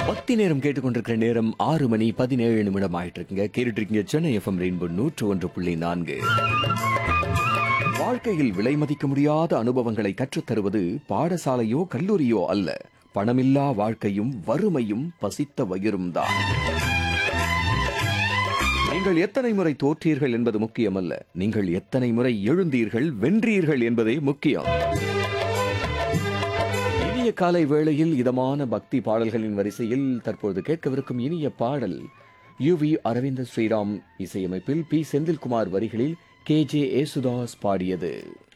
பக்தி நேரம் கேட்டுக்கொண்டிருக்கிற நேரம் ஆறு மணி பதினேழு நிமிடம் ஆயிட்டு இருக்குங்க கேட்டுட்டு இருக்கீங்க சென்னை எஃப்எம் ரெயின்போ நூற்று ஒன்று புள்ளி நான்கு வாழ்க்கையில் விலை மதிக்க முடியாத அனுபவங்களை கற்றுத் தருவது பாடசாலையோ கல்லூரியோ அல்ல பணமில்லா வாழ்க்கையும் வறுமையும் பசித்த வயிறும் தான் நீங்கள் எத்தனை முறை தோற்றீர்கள் என்பது முக்கியமல்ல நீங்கள் எத்தனை முறை எழுந்தீர்கள் வென்றீர்கள் என்பதே முக்கியம் இனிய காலை வேளையில் இதமான பக்தி பாடல்களின் வரிசையில் தற்போது கேட்கவிருக்கும் இனிய பாடல் யுவி அரவிந்த ஸ்ரீராம் இசையமைப்பில் பி செந்தில்குமார் வரிகளில் கே ஜே ஏசுதாஸ் பாடியது